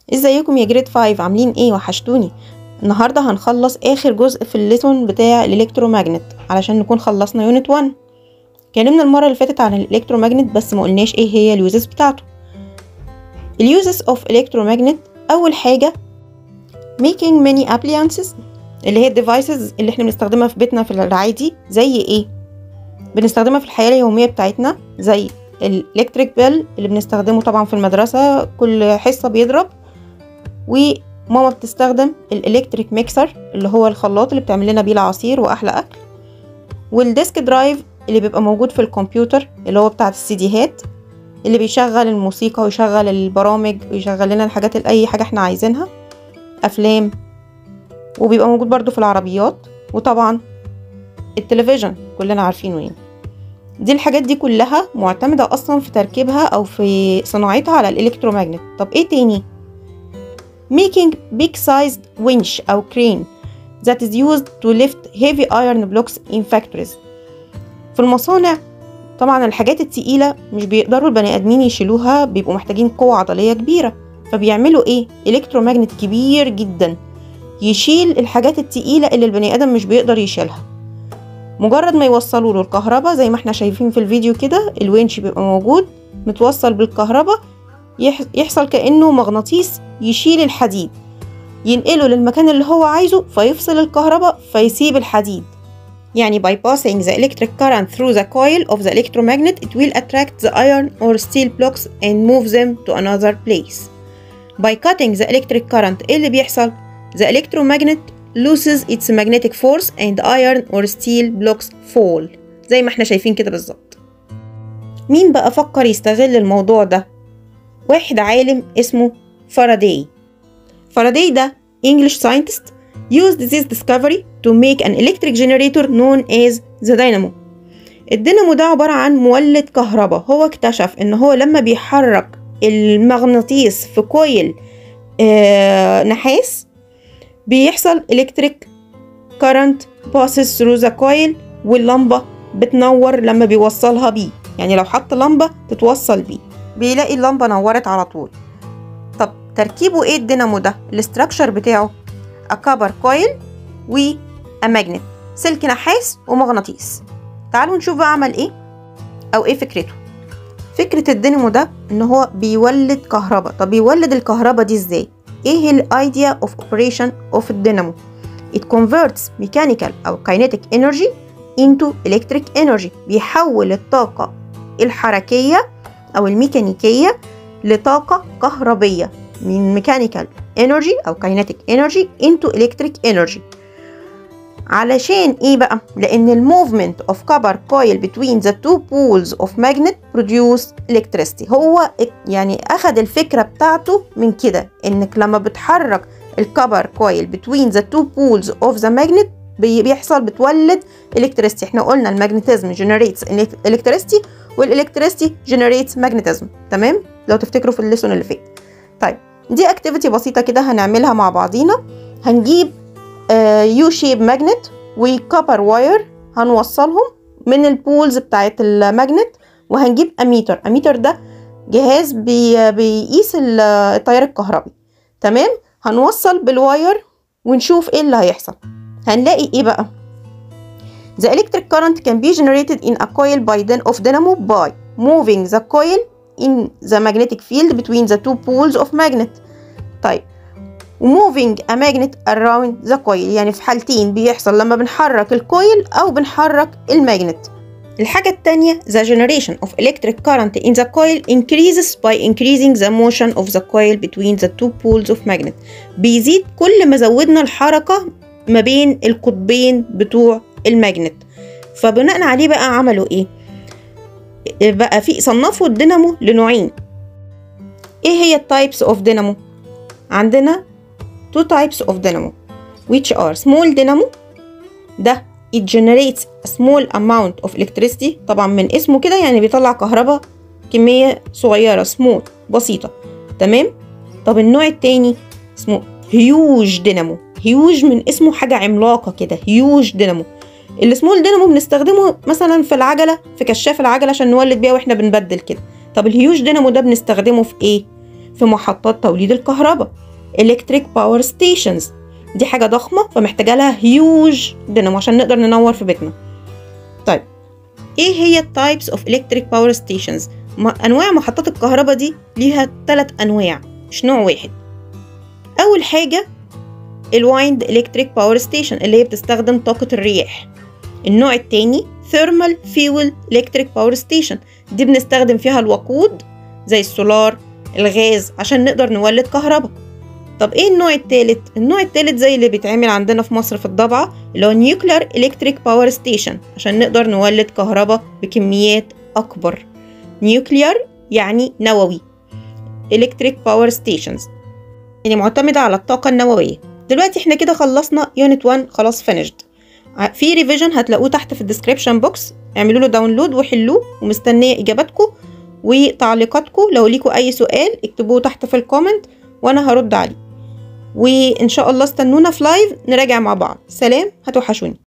ازيكم يا جريد 5 عاملين ايه وحشتوني النهارده هنخلص اخر جزء في الليسون بتاع الالكترومagnet علشان نكون خلصنا يونت 1 اتكلمنا المره اللي فاتت عن الالكترومagnet بس ما قلناش ايه هي اليوزز بتاعته اليوزز اوف الكترومagnet اول حاجه making many appliances اللي هي الديفايسز اللي احنا بنستخدمها في بيتنا في العادي زي ايه بنستخدمها في الحياه اليوميه بتاعتنا زي الالكتريك بيل اللي بنستخدمه طبعا في المدرسه كل حصه بيضرب وماما بتستخدم الالكتريك ميكسر اللي هو الخلاط اللي بتعمل لنا بيه العصير واحلى اكل والديسك درايف اللي بيبقى موجود في الكمبيوتر اللي هو بتاعت السيديهات اللي بيشغل الموسيقى ويشغل البرامج ويشغل لنا الحاجات اي حاجه احنا عايزينها افلام وبيبقى موجود برضو في العربيات وطبعا التلفزيون كلنا عارفينه يعني دي الحاجات دي كلها معتمدة أصلا في تركيبها أو في صناعتها على الإلكترومagnet طب إيه تاني؟ making big sized winch أو crane that is used to lift heavy iron blocks in factories في المصانع طبعا الحاجات التقيلة مش بيقدروا البني آدمين يشيلوها بيبقوا محتاجين قوة عضلية كبيرة فبيعملوا إيه؟ إلكترومagnet كبير جدا يشيل الحاجات التقيلة اللي البني آدم مش بيقدر يشيلها مجرد ما يوصلوا له الكهرباء زي ما احنا شايفين في الفيديو كده الونش بيبقى موجود متوصل بالكهرباء يحصل كأنه مغناطيس يشيل الحديد ينقله للمكان اللي هو عايزه فيفصل الكهرباء فيسيب الحديد يعني by passing the electric current through the coil of the electromagnet it will attract the iron or steel blocks and move them to another place by cutting the electric current ايه اللي بيحصل the electromagnet loses its magnetic force and iron or steel blocks fall زي ما احنا شايفين كده بالظبط مين بقى فكر يستغل الموضوع ده واحد عالم اسمه فاراداي فاراداي ده English scientist used this discovery to make an electric generator known as the dynamo الدينامو ده عبارة عن مولد كهرباء هو اكتشف ان هو لما بيحرك المغناطيس في كويل آه نحاس بيحصل electric current passes through the coil واللمبة بتنور لما بيوصلها بيه يعني لو حط لمبة تتوصل بيه بيلاقي اللمبة نورت على طول طب تركيبه ايه الدينامو ده الاستراكشر بتاعه كابر كويل وماجنت سلك نحاس ومغناطيس تعالوا نشوف بقى عمل ايه او ايه فكرته فكرة الدينامو ده ان هو بيولد كهرباء طب بيولد الكهرباء دي ازاي ايه الايديا اوف اوبريشن اوف الدينامو it converts mechanical او kinetic energy into electric energy بيحول الطاقة الحركية او الميكانيكية لطاقة كهربية من mechanical energy او kinetic energy into electric energy علشان ايه بقى لان الموفمنت اوف كبر كويل between the two poles of magnet produce electricity هو يعني اخد الفكره بتاعته من كده انك لما بتحرك الكبر كويل between the two poles of the magnet بيحصل بتولد electricity احنا قلنا الماجنتيزم generates electricity والالكتريستي generates magnetism تمام لو تفتكروا في الليسون اللي فات طيب دي اكتيفيتي بسيطه كده هنعملها مع بعضينا هنجيب يو شيب ماجنت وكبر واير هنوصلهم من البولز بتاعت الماجنت وهنجيب اميتر اميتر ده جهاز بي بيقيس التيار الكهربي تمام هنوصل بالواير ونشوف ايه اللي هيحصل هنلاقي ايه بقى The electric current can be generated in a coil by then of dynamo by moving the coil in the magnetic field between the two poles of magnet طيب moving a magnet around the coil يعني في حالتين بيحصل لما بنحرك الكويل أو بنحرك الماجنت الحاجة التانية the generation of electric current in the coil increases by increasing the motion of the coil between the two poles of magnet بيزيد كل ما زودنا الحركة ما بين القطبين بتوع الماجنت فبناء عليه بقى عملوا ايه بقى في صنفوا الدينامو لنوعين ايه هي التايبس اوف دينامو عندنا two types of dynamo which are small dynamo ده it generates a small amount of electricity طبعا من اسمه كده يعني بيطلع كهرباء كمية صغيرة small بسيطة تمام طب النوع التاني اسمه huge dynamo huge من اسمه حاجة عملاقة كده huge dynamo السمول دينامو بنستخدمه مثلا في العجلة في كشاف العجلة عشان نولد بيها واحنا بنبدل كده طب الهيوج دينامو ده بنستخدمه في ايه في محطات توليد الكهرباء electric power stations دي حاجة ضخمة فمحتاجة لها هيوج دينامو عشان نقدر ننور في بيتنا طيب ايه هي types of electric power stations انواع محطات الكهرباء دي ليها ثلاث انواع مش نوع واحد اول حاجة الوايند الكتريك باور ستيشن اللي هي بتستخدم طاقة الرياح النوع التاني ثيرمال فيول الكتريك باور ستيشن دي بنستخدم فيها الوقود زي السولار الغاز عشان نقدر نولد كهرباء طب ايه النوع التالت النوع التالت زي اللي بيتعمل عندنا في مصر في الضبعة اللي هو نيوكلير الكتريك باور ستيشن عشان نقدر نولد كهرباء بكميات اكبر نيوكلير يعني نووي الكتريك باور ستيشنز يعني معتمدة على الطاقة النووية دلوقتي احنا كده خلصنا يونت 1 خلاص فينيشد في ريفيجن هتلاقوه تحت في الديسكريبشن بوكس اعملوا له داونلود وحلوه ومستنيه اجاباتكم وتعليقاتكم لو ليكوا اي سؤال اكتبوه تحت في الكومنت وانا هرد عليه وان شاء الله استنونا في لايف نراجع مع بعض سلام هتوحشوني